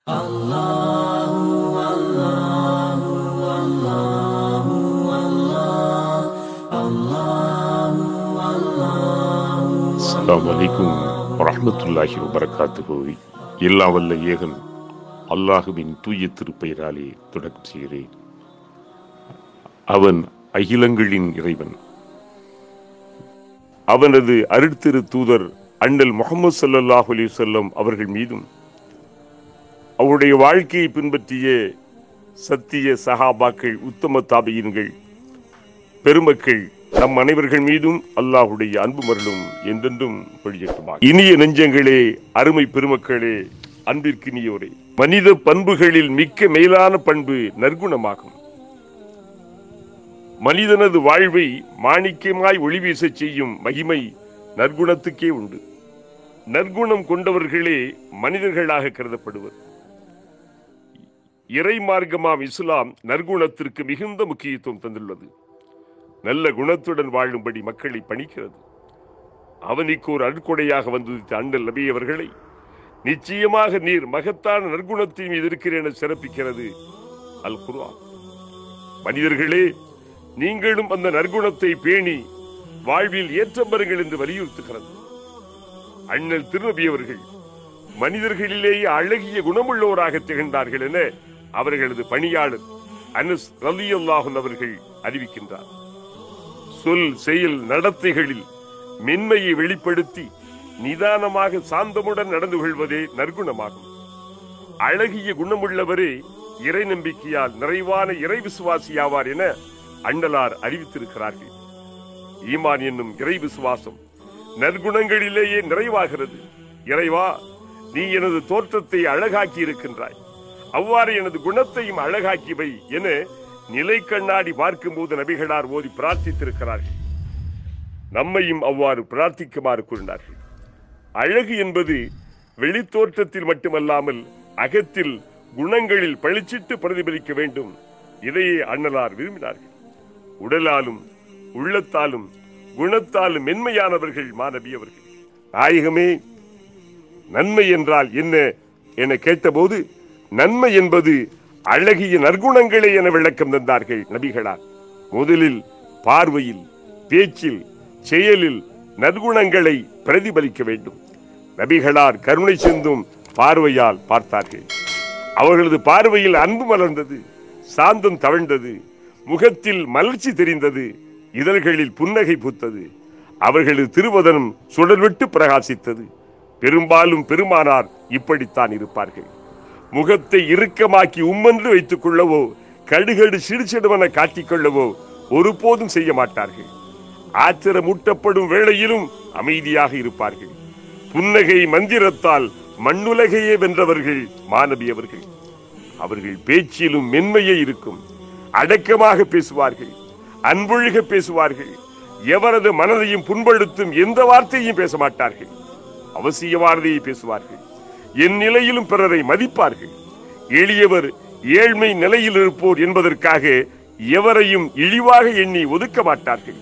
அஸ்ஸலாமு அலைக்கும் வரஹ்மத்துல்லாஹி வபரகாத்துஹு எல்லா வல்ல ஏகன் அல்லாஹுவின் தூய திருப்பெயராலே தொடக்கம் செய்கிறேன் அவன் அகிலங்களின் இறைவன் அவனது அருட்திரு தூதர் அண்ணல் முகமது ஸல்லல்லாஹு அலைஹி வஸல்லம் அவர்கள் மீதும் அவருடைய வாழ்க்கையை பின்பற்றிய சத்திய சஹாபாக்கள் உத்தம தாபியின்கள் பெருமக்கள் நம் அனைவர்கள் மீதும் அல்லாஹுடைய அன்பு மருளும் என்றென்றும் பொழியட்டுமா இனிய நெஞ்சங்களே அருமை பெருமக்களே அன்பிற்கினியோரே மனித பண்புகளில் மிக்க மேலான பண்பு நற்குணமாகும் மனிதனது வாழ்வை மாணிக்கமாய் ஒளிவீசச் செய்யும் மகிமை நற்குணத்துக்கே உண்டு நற்குணம் கொண்டவர்களே மனிதர்களாக கருதப்படுவர் இறை மார்க்கமாம் இஸ்லாம் நற்குணத்திற்கு மிகுந்த முக்கியத்துவம் தந்துள்ளது நல்ல குணத்துடன் வாழும்படி மக்களை பணிக்கிறது அவனுக்கு ஒரு அழுக்கொடையாக வந்துதித்த அண்ணல் நபி அவர்களை நிச்சயமாக நீர் மகத்தான நற்குணத்தின் மீது இருக்கிறேன் என சிறப்பிக்கிறது அல் குர்ஆன் மனிதர்களே நீங்களும் அந்த நற்குணத்தை பேணி வாழ்வில் ஏற்றம் பெறுங்கள் என்று வலியுறுத்துகிறது அண்ணல் திருநபி அவர்கள் மனிதர்களிலேயே அழகிய குணமுள்ளவராக திகழ்ந்தார்கள் என அவர்களது பணியாளர் அனஸ் ரலியல்லாஹன் அவர்கள் அறிவிக்கின்றார் சொல் செயல் நடத்தைகளில் மென்மையை வெளிப்படுத்தி நிதானமாக சாந்தமுடன் நடந்து கொள்வதே நற்குணமாகும் அழகிய குணமுள்ளவரே இறை நம்பிக்கையால் நிறைவான இறை விசுவாசியாவார் என அண்ணலார் அறிவித்திருக்கிறார்கள் ஈமான் என்னும் இறை விசுவாசம் நற்குணங்களிலேயே நிறைவாகிறது இறைவா நீ எனது தோற்றத்தை அழகாக்கி இருக்கின்றாய் அவ்வாறு எனது குணத்தையும் அழகாக்கி வை என நிலை கண்ணாடி பார்க்கும்போது நபிகளார் ஓதி பிரார்த்தித்திருக்கிறார்கள் நம்மையும் அவ்வாறு பிரார்த்திக்குமாறு கூறினார்கள் அழகு என்பது வெளித்தோற்றத்தில் மட்டுமல்லாமல் அகத்தில் குணங்களில் பளிச்சிட்டு பிரதிபலிக்க வேண்டும் இதையே அண்ணலார் விரும்பினார்கள் உடலாலும் உள்ளத்தாலும் குணத்தாலும் மென்மையானவர்கள் மாணவி அவர்கள் நாயகமே நன்மை என்றால் என்ன என கேட்டபோது நன்மை என்பது அழகிய நற்குணங்களே என விளக்கம் தந்தார்கள் நபிகளார் முதலில் பார்வையில் பேச்சில் செயலில் நற்குணங்களை பிரதிபலிக்க வேண்டும் நபிகளார் கருணை சிந்தும் பார்வையால் பார்த்தார்கள் அவர்களது பார்வையில் அன்பு மலர்ந்தது சாந்தம் தவழ்ந்தது முகத்தில் மலர்ச்சி தெரிந்தது இதழ்களில் புன்னகை பூத்தது அவர்களது திருவதனம் சுடர்விட்டு பிரகாசித்தது பெரும்பாலும் பெருமானார் இப்படித்தான் இருப்பார்கள் முகத்தை இறுக்கமாக்கி உம்மென்று வைத்துக் கொள்ளவோ கடுகடு சிடுசிடுவென காட்டிக்கொள்ளவோ ஒருபோதும் செய்ய மாட்டார்கள் ஆத்திரமூட்டப்படும் வேளையிலும் அமைதியாக இருப்பார்கள் புன்னகை மந்திரத்தால் மண்ணுலகையே வென்றவர்கள் மாணவியவர்கள் அவர்கள் பேச்சிலும் மென்மையே இருக்கும் அடக்கமாக பேசுவார்கள் அன்பொழுக பேசுவார்கள் எவரது மனதையும் புண்படுத்தும் எந்த வார்த்தையும் பேச மாட்டார்கள் அவசியமானதையை பேசுவார்கள் என் நிலையிலும் பிறரை மதிப்பார்கள் எளியவர் ஏழ்மை நிலையில் இருப்போர் என்பதற்காக எவரையும் இழிவாக எண்ணி ஒதுக்க மாட்டார்கள்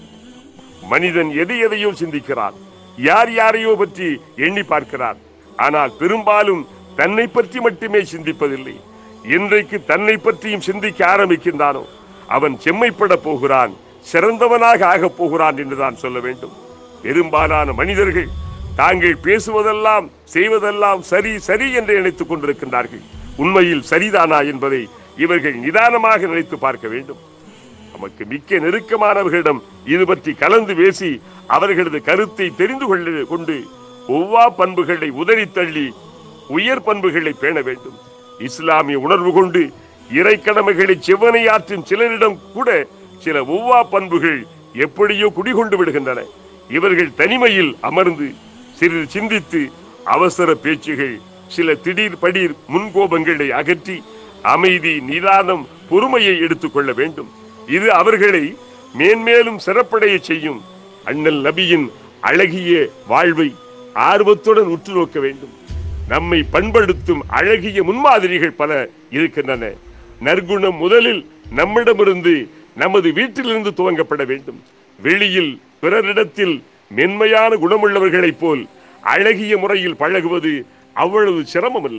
மனிதன் எதை எதையோ சிந்திக்கிறார் யார் யாரையோ பற்றி எண்ணி பார்க்கிறார் ஆனால் பெரும்பாலும் தன்னை பற்றி மட்டுமே சிந்திப்பதில்லை இன்றைக்கு தன்னை பற்றியும் சிந்திக்க ஆரம்பிக்கின்றானோ அவன் செம்மைப்பட போகிறான் சிறந்தவனாக ஆகப் போகிறான் என்றுதான் சொல்ல வேண்டும் பெரும்பாலான மனிதர்கள் தாங்கள் பேசுவதெல்லாம் செய்வதெல்லாம் சரி சரி என்று நினைத்துக் கொண்டிருக்கின்றார்கள் உண்மையில் சரிதானா என்பதை இவர்கள் நிதானமாக நினைத்து பார்க்க வேண்டும் நமக்கு மிக்க நெருக்கமானவர்களிடம் இது பற்றி கலந்து பேசி அவர்களது கருத்தை தெரிந்து கொள்ள கொண்டு ஒவ்வா பண்புகளை உதறி தள்ளி உயர் பண்புகளை பேண வேண்டும் இஸ்லாமிய உணர்வு கொண்டு இறை கடமைகளை செவ்வனை ஆற்றும் சிலரிடம் கூட சில ஒவ்வா பண்புகள் எப்படியோ குடிகொண்டு விடுகின்றன இவர்கள் தனிமையில் அமர்ந்து சிறிது சிந்தித்து அவசர பேச்சுகள் சில திடீர் படீர் முன்கோபங்களை அகற்றி அமைதி நிதானம் பொறுமையை எடுத்துக்கொள்ள வேண்டும் இது அவர்களை மேன்மேலும் சிறப்படைய செய்யும் அண்ணல் நபியின் அழகிய வாழ்வை ஆர்வத்துடன் உற்று நோக்க வேண்டும் நம்மை பண்படுத்தும் அழகிய முன்மாதிரிகள் பல இருக்கின்றன நற்குணம் முதலில் நம்மிடமிருந்து நமது வீட்டிலிருந்து துவங்கப்பட வேண்டும் வெளியில் பிறரிடத்தில் மென்மையான குணமுள்ளவர்களைப் போல் அழகிய முறையில் பழகுவது அவ்வளவு சிரமமில்லை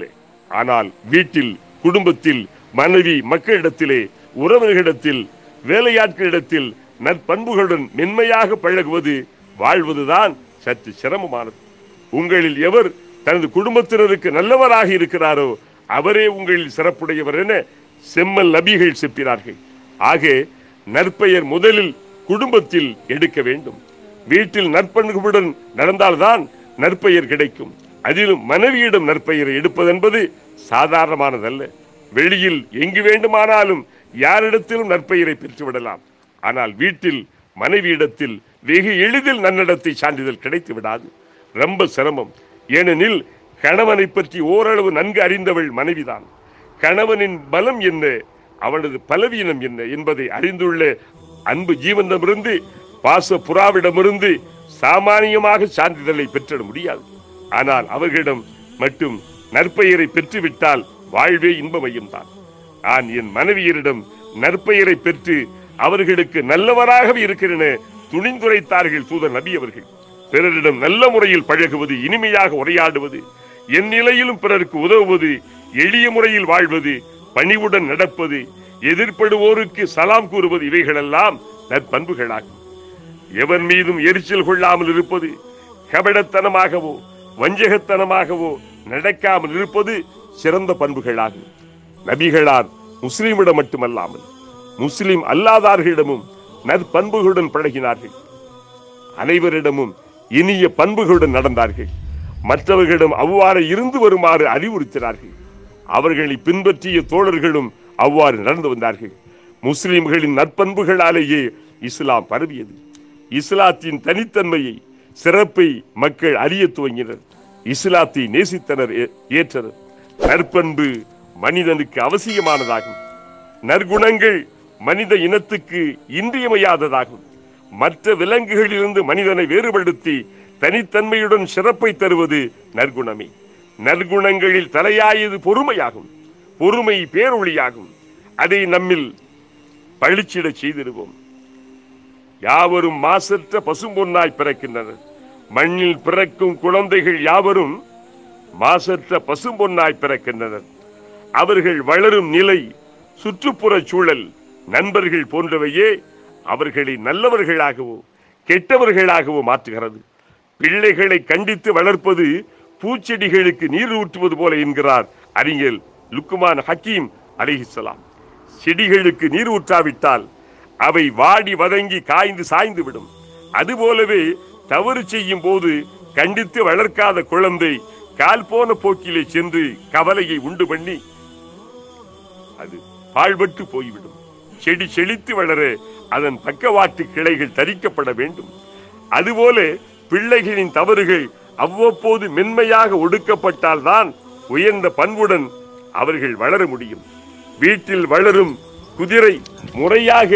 ஆனால் வீட்டில் குடும்பத்தில் மனைவி மக்களிடத்திலே உறவர்களிடத்தில் வேலையாட்களிடத்தில் நற்பண்புகளுடன் மென்மையாக பழகுவது வாழ்வதுதான் சற்று சிரமமானது உங்களில் எவர் தனது குடும்பத்தினருக்கு நல்லவராக இருக்கிறாரோ அவரே உங்களில் சிறப்புடையவர் என செம்மல் நபிகள் செப்பினார்கள் ஆக நற்பெயர் முதலில் குடும்பத்தில் எடுக்க வேண்டும் வீட்டில் நற்பண்புகளுடன் நடந்தால்தான் நற்பெயர் கிடைக்கும் அதிலும் மனைவியிடம் நற்பெயரை எடுப்பதென்பது சாதாரணமானதல்ல வெளியில் எங்கு வேண்டுமானாலும் யாரிடத்திலும் நற்பெயரை பெற்றுவிடலாம் ஆனால் வீட்டில் மனைவியிடத்தில் வெகு எளிதில் நன்னடத்தை சான்றிதழ் கிடைத்து விடாது ரொம்ப சிரமம் ஏனெனில் கணவனை பற்றி ஓரளவு நன்கு அறிந்தவள் மனைவிதான் கணவனின் பலம் என்ன அவனது பலவீனம் என்ன என்பதை அறிந்துள்ள அன்பு ஜீவனிடமிருந்து பாச புறாவிடமிருந்து சாமானியமாக சான்றிதழை பெற்றிட முடியாது ஆனால் அவர்களிடம் மட்டும் நற்பெயரை பெற்றுவிட்டால் வாழ்வே இன்பமையும் தான் நான் என் மனைவியரிடம் நற்பெயரை பெற்று அவர்களுக்கு நல்லவராகவே இருக்கிறேன் என துணிந்துரைத்தார்கள் தூதர் நபி அவர்கள் பிறரிடம் நல்ல முறையில் பழகுவது இனிமையாக உரையாடுவது என் நிலையிலும் பிறருக்கு உதவுவது எளிய முறையில் வாழ்வது பணிவுடன் நடப்பது எதிர்ப்படுவோருக்கு சலாம் கூறுவது இவைகளெல்லாம் நற்பண்புகளாகும் எவன் மீதும் எரிச்சல் கொள்ளாமல் இருப்பது கபடத்தனமாகவோ வஞ்சகத்தனமாகவோ நடக்காமல் இருப்பது சிறந்த பண்புகளாகும் நபிகளார் முஸ்லிமிடம் மட்டுமல்லாமல் முஸ்லிம் அல்லாதார்களிடமும் நற்பண்புகளுடன் பழகினார்கள் அனைவரிடமும் இனிய பண்புகளுடன் நடந்தார்கள் மற்றவர்களிடம் அவ்வாறு இருந்து வருமாறு அறிவுறுத்தினார்கள் அவர்களை பின்பற்றிய தோழர்களும் அவ்வாறு நடந்து வந்தார்கள் முஸ்லிம்களின் நற்பண்புகளாலேயே இஸ்லாம் பரவியது இஸ்லாத்தின் தனித்தன்மையை சிறப்பை மக்கள் அறிய துவங்கினர் இஸ்லாத்தை நேசித்தனர் ஏ- ஏற்றனர் நற்பண்பு மனிதனுக்கு அவசியமானதாகும் நற்குணங்கள் மனித இனத்துக்கு இன்றியமையாததாகும் மற்ற விலங்குகளிலிருந்து மனிதனை வேறுபடுத்தி தனித்தன்மையுடன் சிறப்பை தருவது நற்குணமே நற்குணங்களில் தலையாயது பொறுமையாகும் பொறுமை பேரொளியாகும் அதை நம்மில் பழிச்சிடச் செய்திடுவோம் யாவரும் மாசற்ற பசும்பொன்னாய் பிறக்கின்றனர் மண்ணில் பிறக்கும் குழந்தைகள் யாவரும் மாசற்ற பசும்பொன்னாய் பிறக்கின்றனர் அவர்கள் வளரும் நிலை சுற்றுப்புற சூழல் நண்பர்கள் போன்றவையே அவர்களை நல்லவர்களாகவோ கெட்டவர்களாகவோ மாற்றுகிறது பிள்ளைகளை கண்டித்து வளர்ப்பது பூச்செடிகளுக்கு நீர் ஊற்றுவது போல என்கிறார் அறிஞர் லுக்குமான் ஹக்கீம் அலிஹிஸ்ஸலாம் செடிகளுக்கு நீர் ஊற்றாவிட்டால் அவை வாடி வதங்கி காய்ந்து சாய்ந்து விடும் அதுபோலவே தவறு செய்யும் போது கண்டித்து வளர்க்காத குழந்தை கால் போன போக்கிலே சென்று கவலையை உண்டு பண்ணி அது பாழ்பட்டு போய்விடும் செடி செழித்து வளர அதன் பக்கவாட்டு கிளைகள் தரிக்கப்பட வேண்டும் அதுபோல பிள்ளைகளின் தவறுகள் அவ்வப்போது மென்மையாக ஒடுக்கப்பட்டால்தான் உயர்ந்த பண்புடன் அவர்கள் வளர முடியும் வீட்டில் வளரும் குதிரை முறையாக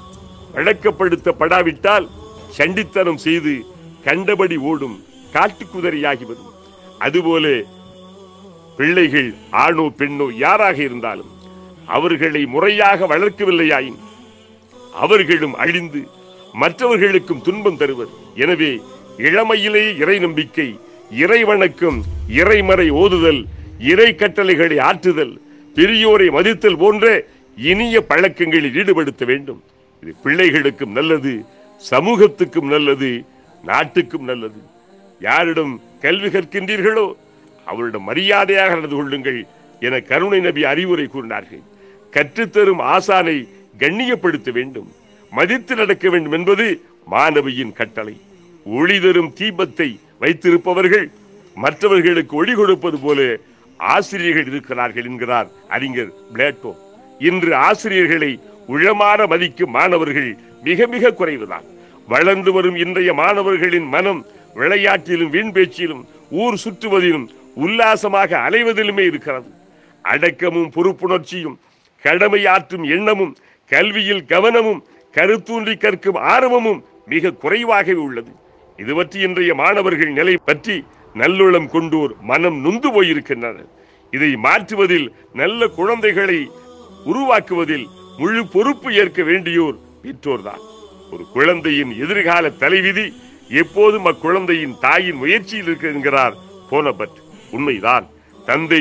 வழக்கப்படுத்தப்படாவிட்டால் சண்டித்தனம் செய்து கண்டபடி ஓடும் காட்டு குதிரையாகிவிடும் அதுபோல பிள்ளைகள் ஆணோ பெண்ணோ யாராக இருந்தாலும் அவர்களை முறையாக வளர்க்கவில்லையாயின் அவர்களும் அழிந்து மற்றவர்களுக்கும் துன்பம் தருவர் எனவே இளமையிலே இறை நம்பிக்கை இறை வணக்கம் இறைமறை ஓதுதல் இறை கட்டளைகளை ஆற்றுதல் பெரியோரை மதித்தல் போன்ற இனிய பழக்கங்களில் ஈடுபடுத்த வேண்டும் இது பிள்ளைகளுக்கும் நல்லது சமூகத்துக்கும் நல்லது நாட்டுக்கும் நல்லது யாரிடம் கல்வி கற்கின்றீர்களோ அவரிடம் மரியாதையாக நடந்து கொள்ளுங்கள் என கருணை நபி அறிவுரை கூறினார்கள் கற்றுத்தரும் ஆசானை கண்ணியப்படுத்த வேண்டும் மதித்து நடக்க வேண்டும் என்பது மாணவியின் கட்டளை ஒளி தரும் தீபத்தை வைத்திருப்பவர்கள் மற்றவர்களுக்கு ஒளி கொடுப்பது போல ஆசிரியர்கள் இருக்கிறார்கள் என்கிறார் அறிஞர் பிளேட்டோ இன்று ஆசிரியர்களை உளமாற மதிக்கும் மாணவர்கள் மிக மிக குறைவுதான் வளர்ந்து வரும் இன்றைய மாணவர்களின் மனம் விளையாட்டிலும் வீண் பேச்சிலும் ஊர் சுற்றுவதிலும் உல்லாசமாக அலைவதிலுமே இருக்கிறது அடக்கமும் பொறுப்புணர்ச்சியும் கடமையாற்றும் எண்ணமும் கல்வியில் கவனமும் கருத்தூன்றி கற்கும் ஆர்வமும் மிக குறைவாகவே உள்ளது இது பற்றி இன்றைய மாணவர்கள் நிலை பற்றி நல்லுளம் கொண்டோர் மனம் நொந்து போயிருக்கின்றனர் இதை மாற்றுவதில் நல்ல குழந்தைகளை உருவாக்குவதில் முழு பொறுப்பு ஏற்க வேண்டியோர் பெற்றோர்தான் ஒரு குழந்தையின் எதிர்கால தலைவிதி எப்போதும் அக்குழந்தையின் தாயின் முயற்சியில் இருக்கிறார் போனபட் உண்மைதான் தந்தை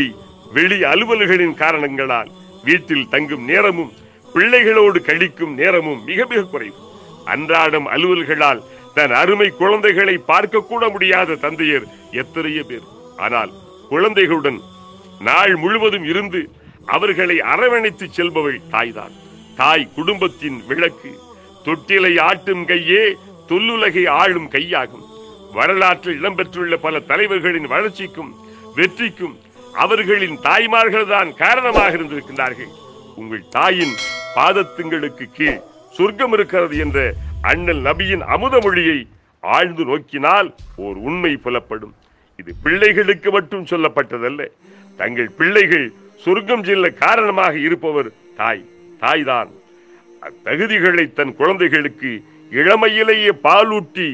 வெளி அலுவல்களின் காரணங்களால் வீட்டில் தங்கும் நேரமும் பிள்ளைகளோடு கழிக்கும் நேரமும் மிக மிக குறைவு அன்றாடம் அலுவல்களால் தன் அருமை குழந்தைகளை பார்க்க கூட முடியாத தந்தையர் எத்தனையோ பேர் ஆனால் குழந்தைகளுடன் நாள் முழுவதும் இருந்து அவர்களை அரவணைத்து செல்பவள் தாய்தான் தாய் குடும்பத்தின் விளக்கு தொட்டிலை ஆட்டும் கையே தொல்லுலகை ஆளும் கையாகும் வரலாற்றில் இடம்பெற்றுள்ள பல தலைவர்களின் வளர்ச்சிக்கும் வெற்றிக்கும் அவர்களின் தாய்மார்கள் தான் காரணமாக இருந்திருக்கின்றார்கள் உங்கள் தாயின் பாதத்துங்களுக்கு கீழ் சொர்க்கம் இருக்கிறது என்ற அண்ணல் நபியின் அமுத மொழியை ஆழ்ந்து நோக்கினால் ஓர் உண்மை புலப்படும் இது பிள்ளைகளுக்கு மட்டும் சொல்லப்பட்டதல்ல தங்கள் பிள்ளைகள் சொர்க்கம் செல்ல காரணமாக இருப்பவர் தாய் தாய்தான் அத்தகுதிகளை தன் குழந்தைகளுக்கு இளமையிலேயே பாலூட்டி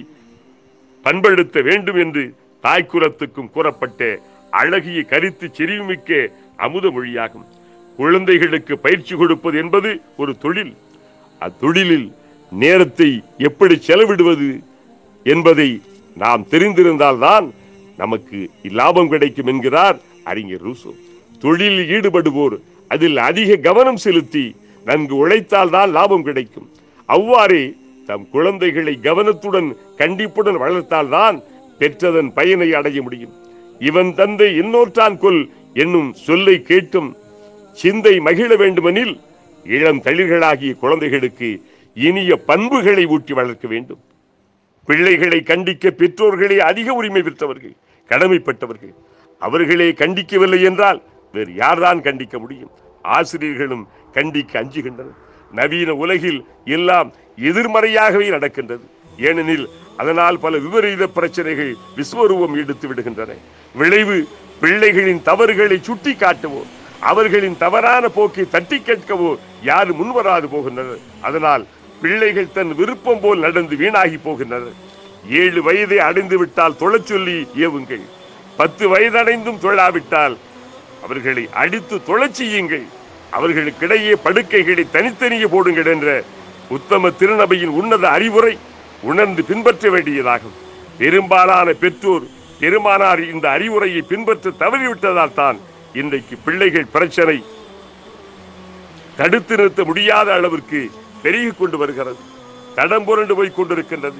பண்படுத்த வேண்டும் என்று தாய்க்குலத்துக்கும் கூறப்பட்ட அழகிய கருத்து செறிவுமிக்க அமுத மொழியாகும் குழந்தைகளுக்கு பயிற்சி கொடுப்பது என்பது ஒரு தொழில் அத்தொழிலில் நேரத்தை எப்படி செலவிடுவது என்பதை நாம் தெரிந்திருந்தால்தான் நமக்கு லாபம் கிடைக்கும் என்கிறார் அறிஞர் ரூசோ தொழிலில் ஈடுபடுவோர் அதில் அதிக கவனம் செலுத்தி நன்கு உழைத்தால்தான் லாபம் கிடைக்கும் அவ்வாறே தம் குழந்தைகளை கவனத்துடன் கண்டிப்புடன் வளர்த்தால்தான் பெற்றதன் பயனை அடைய முடியும் இவன் தந்தை இன்னொருத்தான் கொல் என்னும் சொல்லை கேட்டும் சிந்தை மகிழ வேண்டுமெனில் இளம் தளிர்களாகிய குழந்தைகளுக்கு இனிய பண்புகளை ஊட்டி வளர்க்க வேண்டும் பிள்ளைகளை கண்டிக்க பெற்றோர்களே அதிக உரிமை பெற்றவர்கள் கடமைப்பட்டவர்கள் அவர்களே கண்டிக்கவில்லை என்றால் வேறு யார்தான் கண்டிக்க முடியும் ஆசிரியர்களும் கண்டிக்க அஞ்சுகின்றனர் நவீன உலகில் எல்லாம் எதிர்மறையாகவே நடக்கின்றது ஏனெனில் அதனால் பல விபரீத பிரச்சனைகள் விஸ்வரூபம் எடுத்து விடுகின்றன விளைவு பிள்ளைகளின் தவறுகளை சுட்டி காட்டவோ அவர்களின் தவறான போக்கை தட்டி கேட்கவோ யாரும் முன்வராது போகின்றனர் அதனால் பிள்ளைகள் தன் விருப்பம் போல் நடந்து வீணாகி போகின்றனர் ஏழு வயதை அடைந்து விட்டால் தொழச் சொல்லி ஏவுங்கள் பத்து வயதடைந்தும் தொழாவிட்டால் அவர்களை அடித்து தொழச் செய்யுங்கள் அவர்களுக்கிடையே படுக்கைகளை தனித்தனியே போடுங்கள் என்ற உத்தம திருநபையின் உன்னத அறிவுரை உணர்ந்து பின்பற்ற வேண்டியதாகும் பெரும்பாலான பெற்றோர் பெருமானார் இந்த அறிவுரையை பின்பற்ற தவறிவிட்டதால் தான் இன்றைக்கு பிள்ளைகள் பிரச்சனை தடுத்து நிறுத்த முடியாத அளவிற்கு பெருகிக் கொண்டு வருகிறது தடம் புரண்டு போய் கொண்டிருக்கின்றது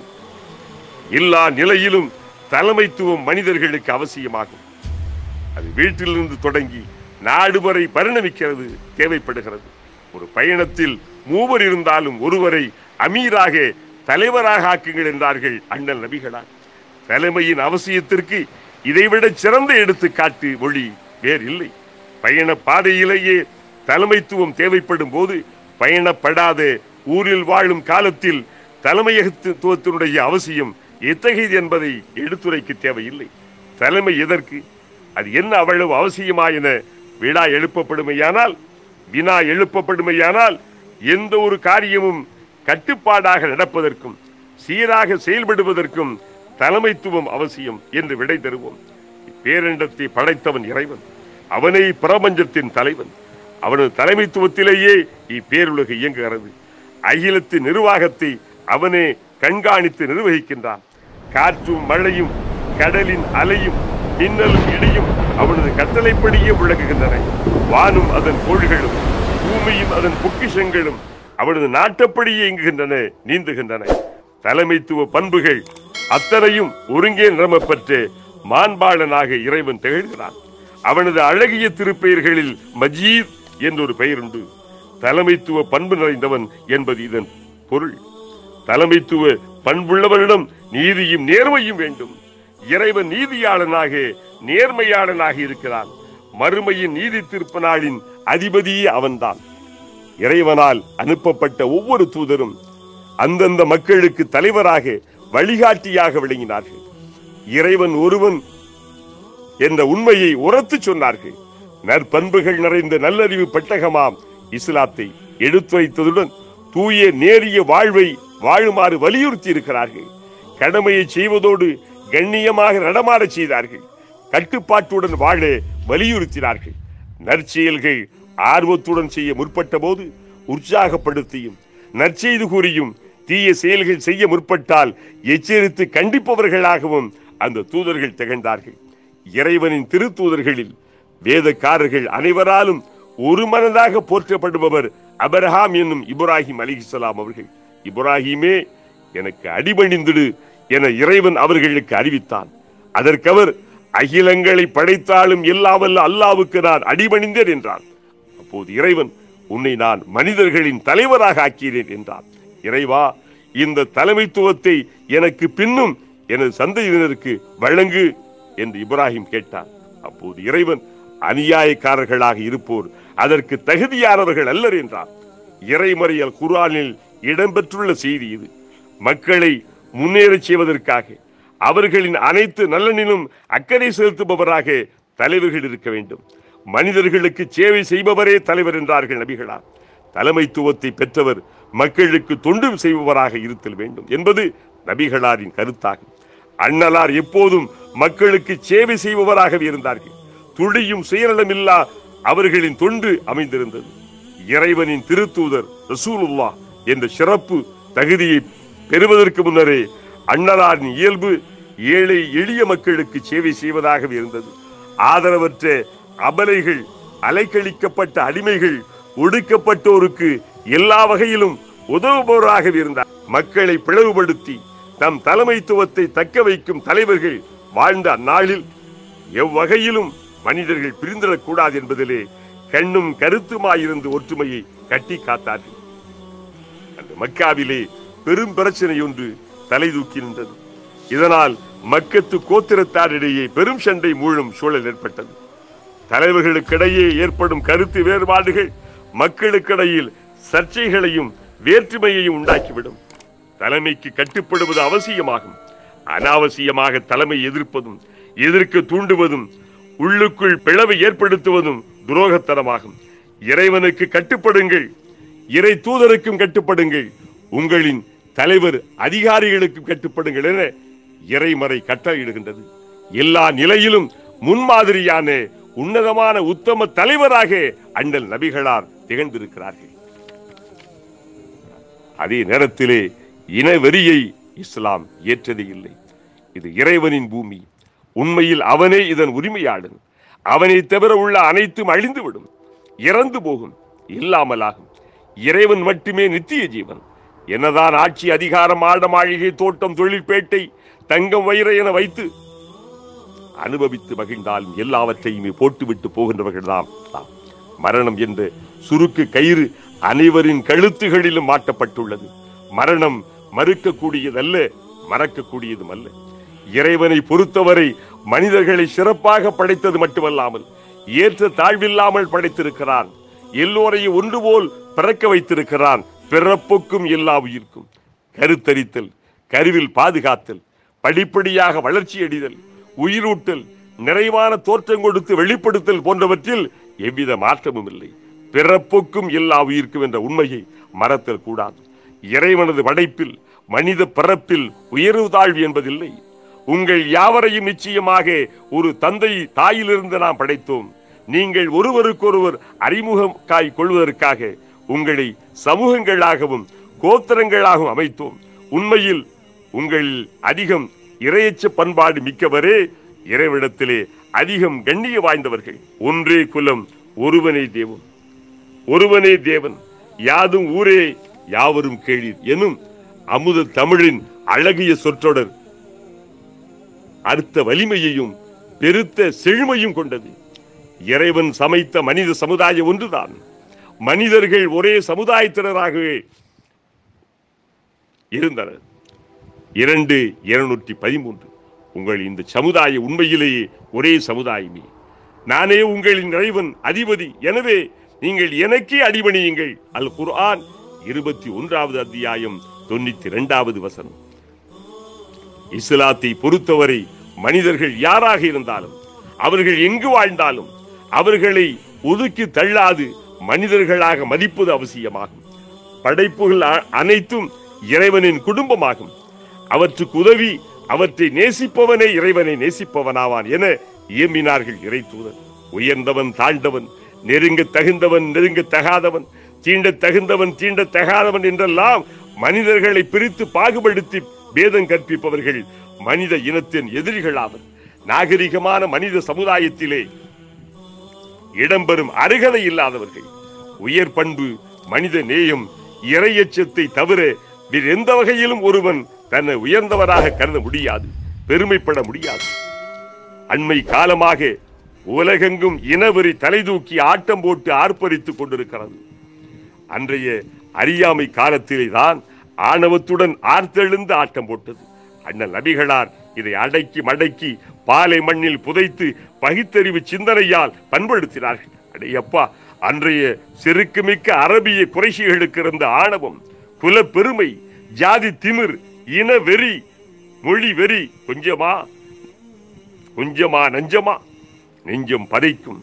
எல்லா நிலையிலும் தலைமைத்துவம் மனிதர்களுக்கு அவசியமாகும் அது வீட்டிலிருந்து தொடங்கி நாடு வரை பரிணமிக்கிறது தேவைப்படுகிறது ஒரு பயணத்தில் மூவர் இருந்தாலும் ஒருவரை அமீராக தலைவராக ஆக்குங்கள் என்றார்கள் அண்ணல் நபிகளார் தலைமையின் அவசியத்திற்கு இதைவிட சிறந்த எடுத்துக்காட்டு மொழி வேறு இல்லை பயண பாதையிலேயே தலைமைத்துவம் தேவைப்படும் போது பயணப்படாத ஊரில் வாழும் காலத்தில் தலைமையகத்துவத்தினுடைய அவசியம் எத்தகையது என்பதை எடுத்துரைக்க தேவையில்லை தலைமை எதற்கு அது என்ன அவ்வளவு அவசியமா என விழா எழுப்பப்படுமையானால் வினா எழுப்பப்படுமையானால் எந்த ஒரு காரியமும் கட்டுப்பாடாக நடப்பதற்கும் சீராக செயல்படுவதற்கும் தலைமைத்துவம் அவசியம் என்று விடை தருவோம் பேரண்டத்தை படைத்தவன் இறைவன் அவனே பிரபஞ்சத்தின் தலைவன் அவனது தலைமைத்துவத்திலேயே இப்பேருலகு இயங்குகிறது அகிலத்தின் நிர்வாகத்தை அவனே கண்காணித்து நிர்வகிக்கின்றான் காற்றும் மழையும் கடலின் அலையும் மின்னலும் இடியும் அவனது கட்டளைப்படியே விளங்குகின்றன வானும் அதன் கோள்களும் பூமியும் அதன் பொக்கிஷங்களும் அவனது நாட்டப்படியே இயங்குகின்றன நீந்துகின்றன தலைமைத்துவ பண்புகள் அத்தனையும் ஒருங்கே நிரம்பப்பெற்று மாண்பாளனாக இறைவன் திகழ்கிறான் அவனது அழகிய திருப்பெயர்களில் மஜீத் என்றொரு பெயர் உண்டு தலைமைத்துவ பண்பு நிறைந்தவன் என்பது இதன் பொருள் தலைமைத்துவ பண்புள்ளவனிடம் நீதியும் நேர்மையும் வேண்டும் இறைவன் நீதியாளனாக நேர்மையாளனாக இருக்கிறான் மறுமையின் நீதி தீர்ப்பு நாளின் அதிபதியே அவன்தான் இறைவனால் அனுப்பப்பட்ட ஒவ்வொரு தூதரும் அந்தந்த மக்களுக்கு தலைவராக வழிகாட்டியாக விளங்கினார்கள் இறைவன் ஒருவன் என்ற உண்மையை உரத்து சொன்னார்கள் நற்பண்புகள் நிறைந்த நல்லறிவு பெட்டகமாம் இஸ்லாத்தை எடுத்துரைத்ததுடன் தூய நேரிய வாழ்வை வாழுமாறு வலியுறுத்தி இருக்கிறார்கள் கடமையை செய்வதோடு கண்ணியமாக நடமாடச் செய்தார்கள் கட்டுப்பாட்டுடன் வாழ வலியுறுத்தினார்கள் நற்செயல்கள் ஆர்வத்துடன் செய்ய முற்பட்ட போது உற்சாகப்படுத்தியும் நற்செய்து கூறியும் தீய செயல்கள் செய்ய முற்பட்டால் எச்சரித்து கண்டிப்பவர்களாகவும் அந்த தூதர்கள் திகழ்ந்தார்கள் இறைவனின் திருத்தூதர்களில் வேதக்காரர்கள் அனைவராலும் ஒரு மனதாக போற்றப்படுபவர் அபரஹாம் என்னும் இப்ராஹிம் அலிஹிசலாம் அவர்கள் இப்ராஹிமே எனக்கு அடிபணிந்திடு என இறைவன் அவர்களுக்கு அறிவித்தான் அதற்கவர் அகிலங்களை படைத்தாலும் எல்லாவல்ல அல்லாவுக்கு நான் அடிபணிந்தேன் என்றான் அப்போது இறைவன் உன்னை நான் மனிதர்களின் தலைவராக ஆக்கிறேன் என்றான் இறைவா இந்த தலைமைத்துவத்தை எனக்கு பின்னும் எனது சந்ததியினருக்கு வழங்கு என்று இப்ராஹிம் கேட்டார் அப்போது இறைவன் அநியாயக்காரர்களாக இருப்போர் அதற்கு தகுதியானவர்கள் அல்லர் என்றார் இறைமறையல் குரானில் இடம்பெற்றுள்ள செய்தி இது மக்களை முன்னேறச் செய்வதற்காக அவர்களின் அனைத்து நலனிலும் அக்கறை செலுத்துபவராக தலைவர்கள் இருக்க வேண்டும் மனிதர்களுக்கு சேவை செய்பவரே தலைவர் என்றார்கள் நபிகளார் தலைமைத்துவத்தை பெற்றவர் மக்களுக்கு தொண்டு செய்பவராக இருத்தல் வேண்டும் என்பது நபிகளாரின் கருத்தாகும் அண்ணலார் எப்போதும் மக்களுக்கு சேவை செய்பவராகவே இருந்தார்கள் துளியும் சுயநலமில்லா அவர்களின் தொண்டு அமைந்திருந்தது இறைவனின் திருத்தூதர் ரசூலுல்லா என்ற சிறப்பு தகுதியை பெறுவதற்கு முன்னரே அண்ணலாரின் இயல்பு ஏழை எளிய மக்களுக்கு சேவை செய்வதாகவே இருந்தது ஆதரவற்ற அபலைகள் அலைக்கழிக்கப்பட்ட அடிமைகள் ஒடுக்கப்பட்டோருக்கு எல்லா வகையிலும் உதவுபவராகவே இருந்தார் மக்களை பிளவுபடுத்தி தம் தலைமைத்துவத்தை தக்க வைக்கும் தலைவர்கள் வாழ்ந்த அந்நாளில் எவ்வகையிலும் மனிதர்கள் பிரிந்திடக் கூடாது என்பதிலே கண்ணும் கருத்துமாயிருந்து ஒற்றுமையை கட்டி காத்தார்கள் அந்த மக்காவிலே பெரும் பிரச்சனை ஒன்று தலை தூக்கி நின்றது இதனால் மக்கத்து கோத்திரத்தாரிடையே பெரும் சண்டை மூழும் சூழல் ஏற்பட்டது தலைவர்களுக்கிடையே ஏற்படும் கருத்து வேறுபாடுகள் மக்களுக்கிடையில் சர்ச்சைகளையும் வேற்றுமையையும் உண்டாக்கிவிடும் தலைமைக்கு கட்டுப்படுவது அவசியமாகும் அனாவசியமாக தலைமை எதிர்ப்பதும் எதிர்க்க தூண்டுவதும் உள்ளுக்குள் பிளவை ஏற்படுத்துவதும் துரோகத்தனமாகும் இறைவனுக்கு கட்டுப்படுங்கள் இறை தூதருக்கும் கட்டுப்படுங்கள் உங்களின் தலைவர் அதிகாரிகளுக்கும் கட்டுப்படுங்கள் என இறைமறை கட்டளையிடுகின்றது எல்லா நிலையிலும் முன்மாதிரியான உன்னதமான உத்தம தலைவராக அண்ணல் நபிகளார் திகழ்ந்திருக்கிறார்கள் அதே நேரத்திலே இனவெறியை இஸ்லாம் ஏற்றதே இல்லை இது இறைவனின் பூமி உண்மையில் அவனே இதன் உரிமையாளன் அவனை தவிர உள்ள அனைத்தும் அழிந்துவிடும் இறந்து போகும் இல்லாமலாகும் இறைவன் மட்டுமே நித்திய ஜீவன் என்னதான் ஆட்சி அதிகாரம் ஆட மாளிகை தோட்டம் தொழிற்பேட்டை தங்கம் வைர என வைத்து அனுபவித்து மகிழ்ந்தாலும் எல்லாவற்றையுமே போட்டுவிட்டு போகின்றவர்கள் தான் நாம். மரணம் என்ற சுருக்கு கயிறு அனைவரின் கழுத்துகளிலும் மாட்டப்பட்டுள்ளது மரணம் மறுக்கக்கூடியதல்ல மறக்கக்கூடியதும் அல்ல இறைவனை பொறுத்தவரை மனிதர்களை சிறப்பாக படைத்தது மட்டுமல்லாமல் ஏற்ற தாழ்வில்லாமல் படைத்திருக்கிறான் எல்லோரையும் ஒன்று போல் பிறக்க வைத்திருக்கிறான் பிறப்புக்கும் எல்லா உயிர்க்கும் கருத்தரித்தல் கருவில் பாதுகாத்தல் படிப்படியாக வளர்ச்சி அடைதல் உயிரூட்டல் நிறைவான தோற்றம் கொடுத்து வெளிப்படுத்தல் போன்றவற்றில் எவ்வித மாற்றமும் இல்லை பிறப்புக்கும் எல்லா உயிர்க்கும் என்ற உண்மையை மறத்தல் கூடாது இறைவனது படைப்பில் மனித பிறப்பில் உயர்வு தாழ்வு என்பதில்லை உங்கள் யாவரையும் நிச்சயமாக ஒரு தந்தை தாயிலிருந்து நாம் படைத்தோம் நீங்கள் ஒருவருக்கொருவர் அறிமுகக்காய் கொள்வதற்காக உங்களை சமூகங்களாகவும் கோத்திரங்களாகவும் அமைத்தோம் உண்மையில் உங்களில் அதிகம் இரையச்ச பண்பாடு மிக்கவரே இறைவிடத்திலே அதிகம் கண்ணிய வாய்ந்தவர்கள் ஒன்றே குலம் ஒருவனே தேவன் ஒருவனே தேவன் யாதும் ஊரே யாவரும் கேளீர் எனும் அமுத தமிழின் அழகிய சொற்றொடர் அர்த்த வலிமையையும் பெருத்த செழுமையும் கொண்டது இறைவன் சமைத்த மனித சமுதாயம் ஒன்றுதான் மனிதர்கள் ஒரே சமுதாயத்தினராகவே இருந்தனர் இரண்டு இருநூற்றி பதிமூன்று உங்கள் இந்த சமுதாய உண்மையிலேயே ஒரே சமுதாயமே நானே உங்களின் இறைவன் அதிபதி எனவே நீங்கள் எனக்கே அடிபணியுங்கள் அல் குர்ஆன் இருபத்தி ஒன்றாவது அத்தியாயம் தொண்ணூத்தி இரண்டாவது வசனம் இஸ்லாத்தை பொறுத்தவரை மனிதர்கள் யாராக இருந்தாலும் அவர்கள் எங்கு வாழ்ந்தாலும் அவர்களை ஒதுக்கி தள்ளாது மனிதர்களாக மதிப்பது அவசியமாகும் படைப்புகள் அ- அனைத்தும் இறைவனின் குடும்பமாகும் அவற்றுக்கு உதவி அவற்றை நேசிப்பவனே இறைவனை நேசிப்பவனாவான் என இயம்பினார்கள் இறை தூதர் உயர்ந்தவன் தாழ்ந்தவன் நெருங்க தகுந்தவன் நெருங்க தகாதவன் தீண்ட தகுந்தவன் தீண்ட தகாதவன் என்றெல்லாம் மனிதர்களை பிரித்து பாகுபடுத்தி பேதம் கற்பிப்பவர்கள் மனித இனத்தின் எதிரிகளாவர் நாகரிகமான மனித சமுதாயத்திலே இடம்பெறும் அருகதை இல்லாதவர்கள் உயர் பண்பு மனித நேயம் இறையச்சத்தை தவிர வேறு எந்த வகையிலும் ஒருவன் தன்னை உயர்ந்தவராக கருத முடியாது பெருமைப்பட முடியாது அண்மை காலமாக உலகெங்கும் இனவெறி தலை தூக்கி ஆட்டம் போட்டு ஆர்ப்பரித்துக் கொண்டிருக்கிறது அன்றைய அறியாமை காலத்திலே தான் ஆணவத்துடன் ஆர்த்தெழுந்து ஆட்டம் போட்டது அண்ணல் நபிகளார் இதை அடக்கி மடக்கி பாலை மண்ணில் புதைத்து பகுத்தறிவு சிந்தனையால் பண்படுத்தினார்கள் அடையப்பா அன்றைய செருக்குமிக்க அரபிய குறைஷிகளுக்கு இருந்த ஆணவம் குல பெருமை ஜாதி திமிர் இன வெறி மொழி வெறி கொஞ்சமா கொஞ்சமா நஞ்சமா நெஞ்சம் பதைக்கும்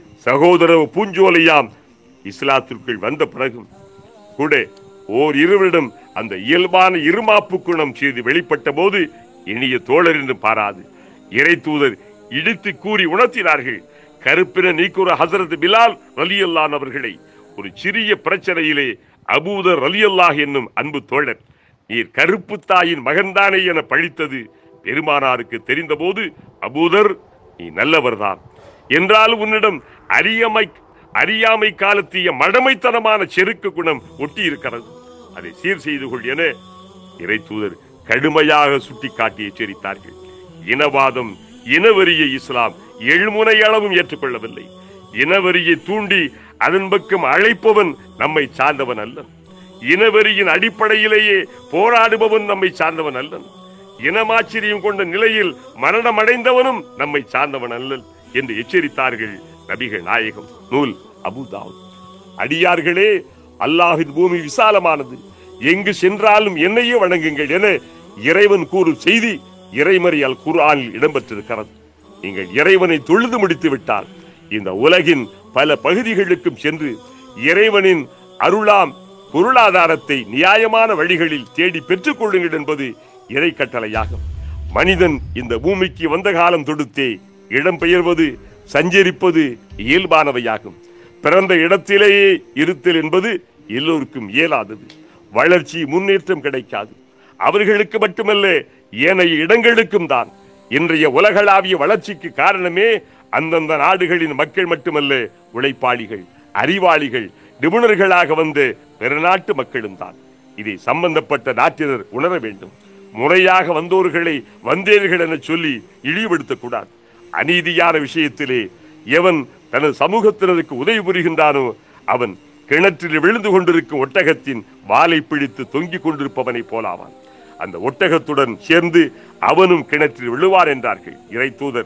சகோதர பூஞ்சோலையாம் இஸ்லாத்திற்குள் வந்த பிறகும் கூட ஓர் இருவரிடம் அந்த இயல்பான இருமாப்பு குணம் செய்து வெளிப்பட்ட போது இனிய தோழர் என்று பாராது இறை தூதர் இடித்து கூறி உணர்த்தினார்கள் கருப்பின நீக்குற ஹசரத் பிலால் ரலியல்லான் அவர்களை ஒரு சிறிய பிரச்சனையிலே அபூதர் ரலியல்லாஹ் என்னும் அன்பு தோழர் நீர் கருப்பு தாயின் மகன்தானே என பழித்தது பெருமானாருக்கு தெரிந்தபோது அபூதர் நீ நல்லவர்தான் என்றாலும் உன்னிடம் அறியாமை அறியாமை காலத்திய மடமைத்தனமான செருக்கு குணம் ஒட்டி இருக்கிறது அதை சீர் செய்து கொள் என இறை தூதர் கடுமையாக சுட்டிக்காட்டி எச்சரித்தார்கள் இனவாதம் இனவெறியை இஸ்லாம் எழுமுனை அளவும் ஏற்றுக்கொள்ளவில்லை இனவெறியை தூண்டி அதன் பக்கம் அழைப்பவன் நம்மை சார்ந்தவன் அல்லன் இனவெறியின் அடிப்படையிலேயே போராடுபவன் நம்மை சார்ந்தவன் அல்லன் இனமாச்சரியம் கொண்ட நிலையில் மரணம் அடைந்தவனும் நம்மை சார்ந்தவன் அல்லன் என்று எச்சரித்தார்கள் நபிகள் நாயகம் நூல் அபுதாவுத் அடியார்களே அல்லாஹின் பூமி விசாலமானது எங்கு சென்றாலும் என்னையே வணங்குங்கள் என இறைவன் கூறும் செய்தி இறைமறியால் குர்ஆனில் இடம்பெற்றிருக்கிறது நீங்கள் இறைவனை தொழுது முடித்து விட்டால் இந்த உலகின் பல பகுதிகளுக்கும் சென்று இறைவனின் அருளாம் பொருளாதாரத்தை நியாயமான வழிகளில் தேடி பெற்றுக் கொள்ளுங்கள் என்பது இறை கட்டளையாகும் மனிதன் இந்த பூமிக்கு வந்த காலம் தொடுத்தே இடம்பெயர்வது சஞ்சரிப்பது இயல்பானவையாகும் பிறந்த இடத்திலேயே இருத்தல் என்பது எல்லோருக்கும் இயலாதது வளர்ச்சி முன்னேற்றம் கிடைக்காது அவர்களுக்கு மட்டுமல்ல ஏனைய இடங்களுக்கும் தான் இன்றைய உலகளாவிய வளர்ச்சிக்கு காரணமே அந்தந்த நாடுகளின் மக்கள் மட்டுமல்ல உழைப்பாளிகள் அறிவாளிகள் நிபுணர்களாக வந்த பிற நாட்டு மக்களும் தான் இதை சம்பந்தப்பட்ட நாட்டினர் உணர வேண்டும் முறையாக வந்தோர்களை வந்தேர்கள் என சொல்லி இழிவுபடுத்தக் கூடாது அநீதியான விஷயத்திலே எவன் தனது சமூகத்தினருக்கு உதவி புரிகின்றானோ அவன் கிணற்றில் விழுந்து கொண்டிருக்கும் ஒட்டகத்தின் வாலை பிடித்து தொங்கிக் கொண்டிருப்பவனை போலாவான் அந்த ஒட்டகத்துடன் சேர்ந்து அவனும் கிணற்றில் விழுவார் என்றார்கள் இறை தூதர்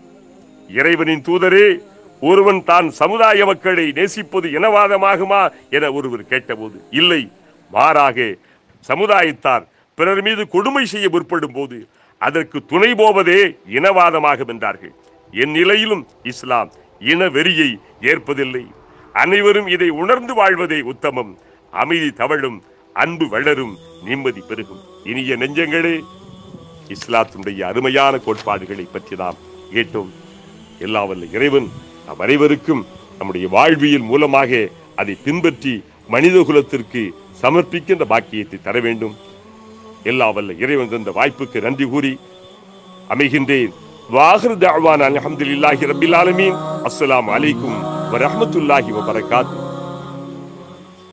இறைவனின் தூதரே ஒருவன் தான் சமுதாய மக்களை நேசிப்பது இனவாதமாகுமா என ஒருவர் கேட்டபோது இல்லை மாறாக சமுதாயத்தார் பிறர் மீது கொடுமை செய்ய முற்படும் போது அதற்கு துணை போவதே இனவாதமாகும் என்றார்கள் என் நிலையிலும் இஸ்லாம் இன வெறியை ஏற்பதில்லை அனைவரும் இதை உணர்ந்து வாழ்வதே உத்தமம் அமைதி தவழும் அன்பு வளரும் நிம்மதி பெருகும் இனிய நெஞ்சங்களே இஸ்லாத்தினுடைய அருமையான கோட்பாடுகளை பற்றி நாம் கேட்டோம் எல்லா வல்ல இறைவன் நம் அனைவருக்கும் நம்முடைய வாழ்வியல் மூலமாக அதை பின்பற்றி மனித குலத்திற்கு சமர்ப்பிக்கின்ற பாக்கியத்தை தர வேண்டும் எல்லா வல்ல இறைவன் தந்த வாய்ப்புக்கு நன்றி கூறி அமைகின்றேன் வாஹர் தாவான் அல்ஹம்துலில்லாஹி ரப்பில் ஆலமீன் அஸ்ஸலாமு அலைக்கும் வரஹ்மத்துல்லாஹி வபரகாத்துஹு